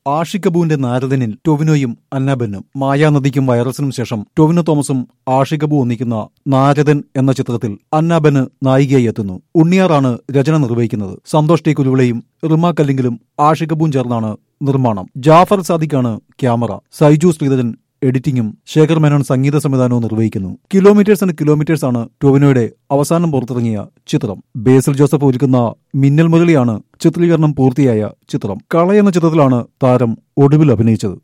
ആഷിക് കപൂറിന്റെ നാരദനിൽ ടൊവിനോയും അന്നാബെന്നും മായാനദിക്കും വൈറസിനും ശേഷം ടൊവിനോ തോമസും ആഷിക് കപൂർ ഒന്നിക്കുന്ന നാരദൻ എന്ന ചിത്രത്തിൽ അന്നാബെന് നായികയായി എത്തുന്നു ഉണ്ണിയാറാണ് രചന നിർവഹിക്കുന്നത് സന്തോഷ് ടി കുരുവിളയും റിമ കല്ലിങ്കിലും ആഷിക് കപൂറും ചേർന്നാണ് നിർമ്മാണം ജാഫർ സാദിഖാണ് ക്യാമറ സൈജു ശ്രീധരൻ എഡിറ്റിംഗും ശേഖർ മേനോൻ സംഗീത സംവിധാനവും നിർവഹിക്കുന്നു കിലോമീറ്റേഴ്സ് ആൻഡ് കിലോമീറ്റേഴ്സ് ആണ് ടോവിനോയുടെ അവസാനം പുറത്തിറങ്ങിയ ചിത്രം ബേസിൽ ജോസഫ് ഒരുക്കുന്ന മിന്നൽ മുരളിയാണ് ചിത്രീകരണം പൂർത്തിയായ ചിത്രം കള എന്ന ചിത്രത്തിലാണ് താരം ഒടുവിൽ അഭിനയിച്ചത്